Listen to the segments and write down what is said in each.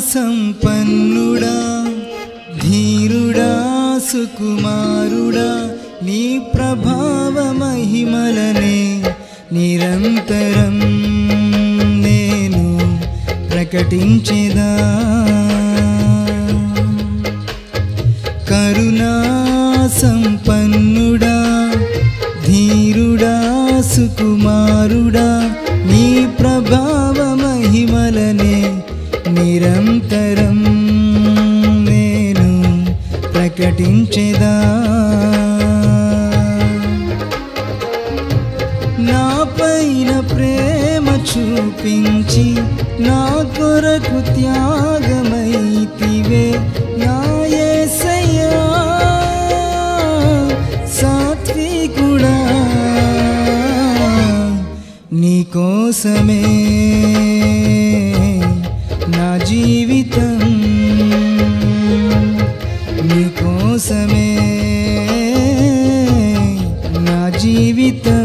సంపన్నుడా ధీరుడా సుకుమారుడా నీ ప్రభావ మహిమలనే నిరంతరం నేను ప్రకటించేదా కరుణా సంపన్నుడా ధీరుడా సుకుమారుడా నీ ప్రభావ మహిమలనే నిరంతరం నేను ప్రకటించేదా నా పైన ప్రేమ చూపించి నా కొరకు త్యాగమైతివే నా యేసయ్యా సాత్వికుడా నీ కోసమే నా జీవితం నీ కోసమే నా జీవితం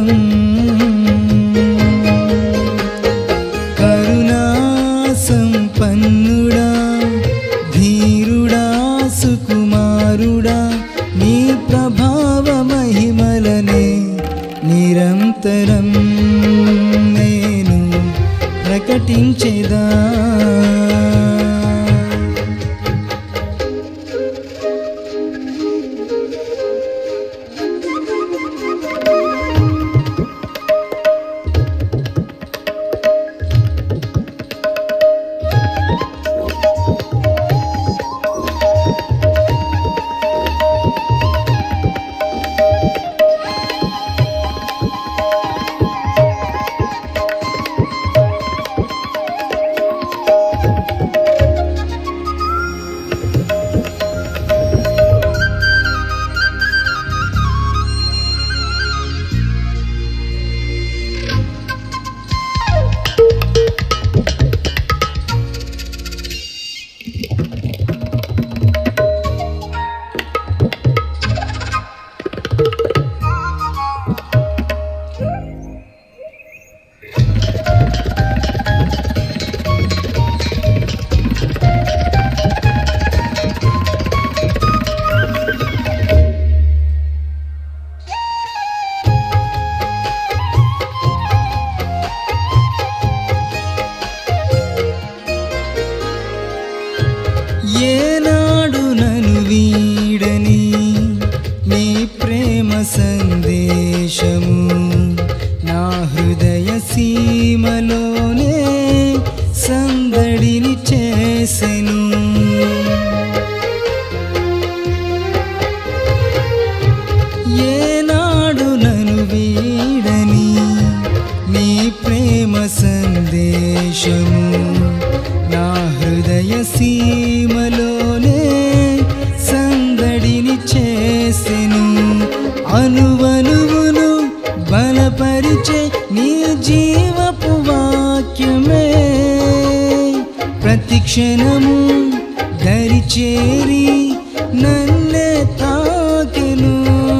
కరుణా సంపన్నుడా ధీరుడా సుకుమారుడా నీ ప్రభావ మహిమలనే నిరంతరం నేను ప్రకటించేదా ఏనాడు నను వీడని నీ ప్రేమ సందేశము నా హృదయ సీమలోనే సందడిని చేసెను ఏనాడు నను వీడని నీ ప్రేమ సందేశము నా హృదయ సీమలోనే సందడిని చేసెను అనువనువును బలపరిచే నీ జీవపు వాక్యమే ప్రతి క్షణము దరి చేరి నన్నే తాకెను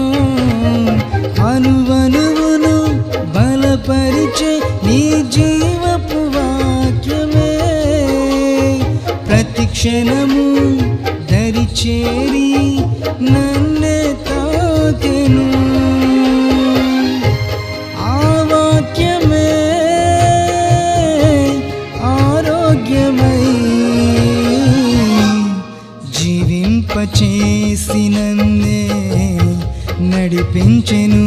అనువనువును బలపరిచే నీ జీవపు వాక్యమే ప్రతి క్షణము దరి చేరి నన్నే తాకెను ఆ వాక్యమే ఆరోగ్యమై జీవింపచేసి నన్నే నడిపించెను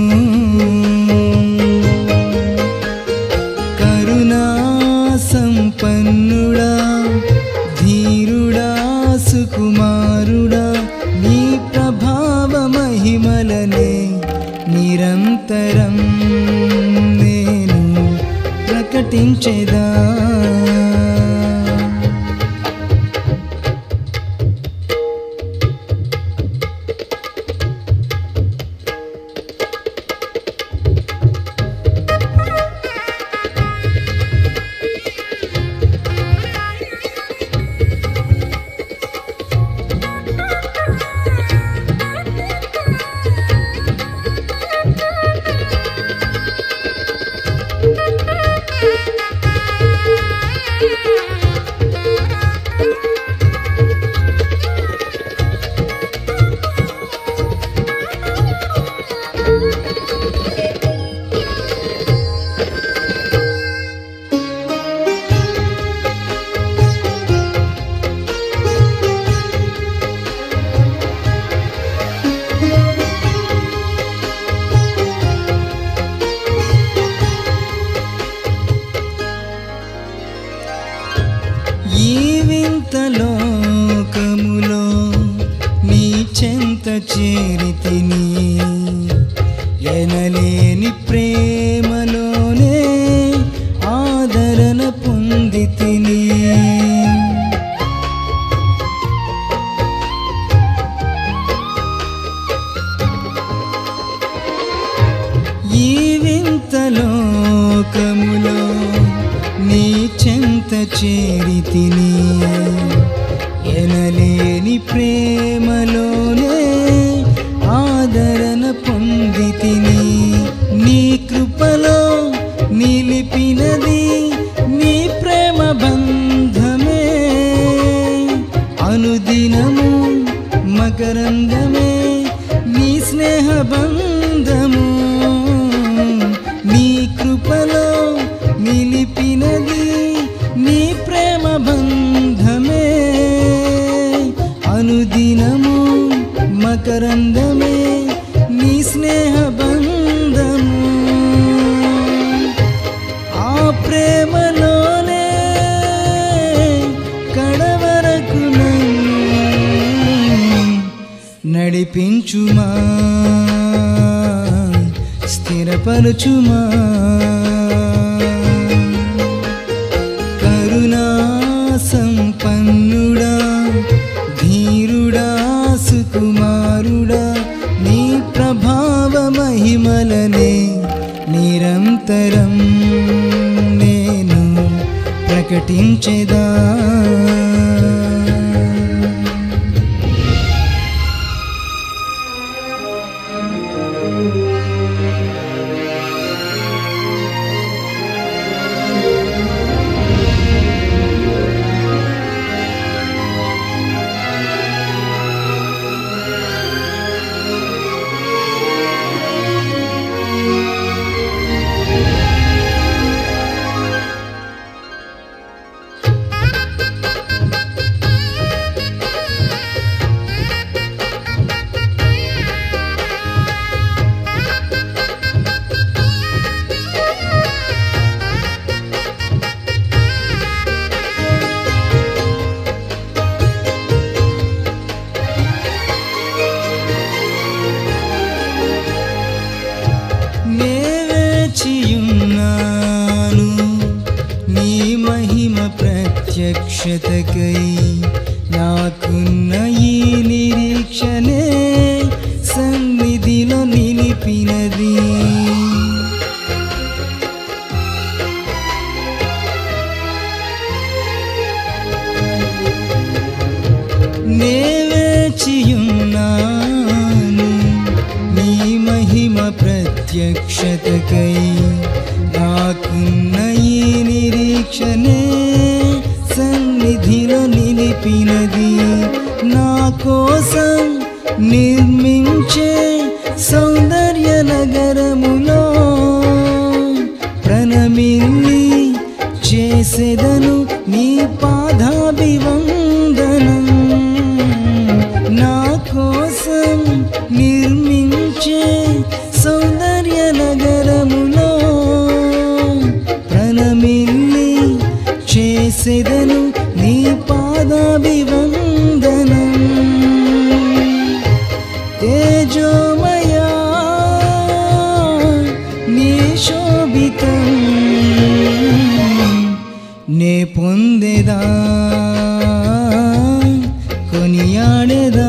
కరుణా సంపన్నుడా ధీరుడా సుకుమారుడా నీ ప్రభావ మహిమలనే నిరంతరం నేను ప్రకటించేదా Thank you. చేరితిని ఎనలేని ప్రేమలోనే ఆదరణ పొందితిని ఈ వింత లోకములో నీ చెంత చేరితిని ఎనలేని ప్రేమలోనే ఆదరణ పొందితిని నీ కృపలో నిలిపినది నీ ప్రేమ బంధమే అనుదినము మకరందమే నీ స్నేహ బంధము నీ కృపలో నిలిపినది నీ ప్రేమ బంధమే అనుదినము మకరందమే నీ స్నేహ బంధము ఆ ప్రేమలోనే కడవరకు నన్ను నడిపించుమా స్థిరపరచుమా కరుణా సంపన్నుడా ధీరుడా సుకుమారుడా నీ ప్రభావ మహిమలనే నిరంతరం నేను ప్రకటించేదా నే వేచియున్నాను నీ మహిమ ప్రత్యక్షతకై నాకున్న ఈ నిరీక్షనే సన్నిధిలో నిలిపినది నే వేచియున్నాను నీ మహిమ ప్రత్యక్షతకై నాకున్న ఈ నిరీక్షనే సన్నిధిలో నిలిపినది నా కోసం నిర్మించే సౌందర్య నగరములో ప్రణమిల్లి చేసేదను నీ పాదాభివందనం నా కోసం నిర్మించే సౌందర్య నగరములో ప్రణమిల్లి చేసేదను నీ పాదాభివందనం తేజోమయా నీ శోభితం నే పొందేదా కొనియాడేదా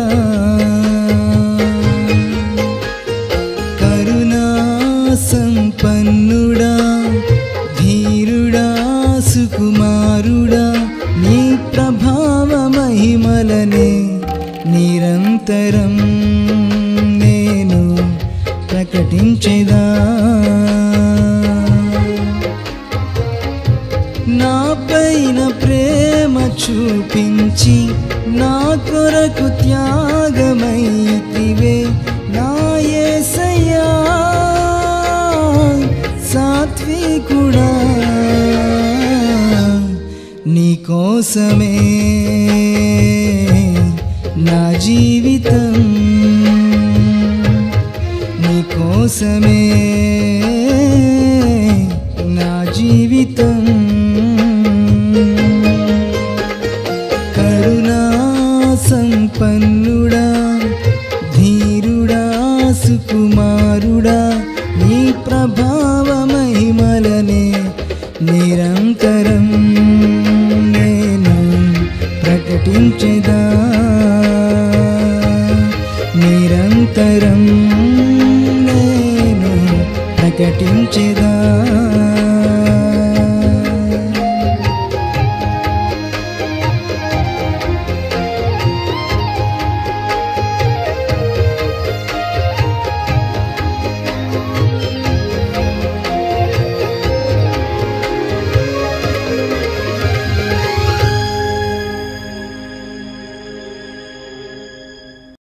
కరుణా సంపన్నుడా ధీరుడా సుకుమారుడా నీ ప్రభావ మహిమలనే నిరంతరం నేను ప్రకటించేదా నా పైన ప్రేమ చూపించి నా కొరకు త్యాగమైతివే నా యేసయ్యా సాత్వికుడా నీ కోసమే నా జీవితం నీ కోసమే నా జీవితం కరుణా సంపన్నుడా ధీ ప్రకటించెదా నిరంతరం నేను ప్రకటించెదా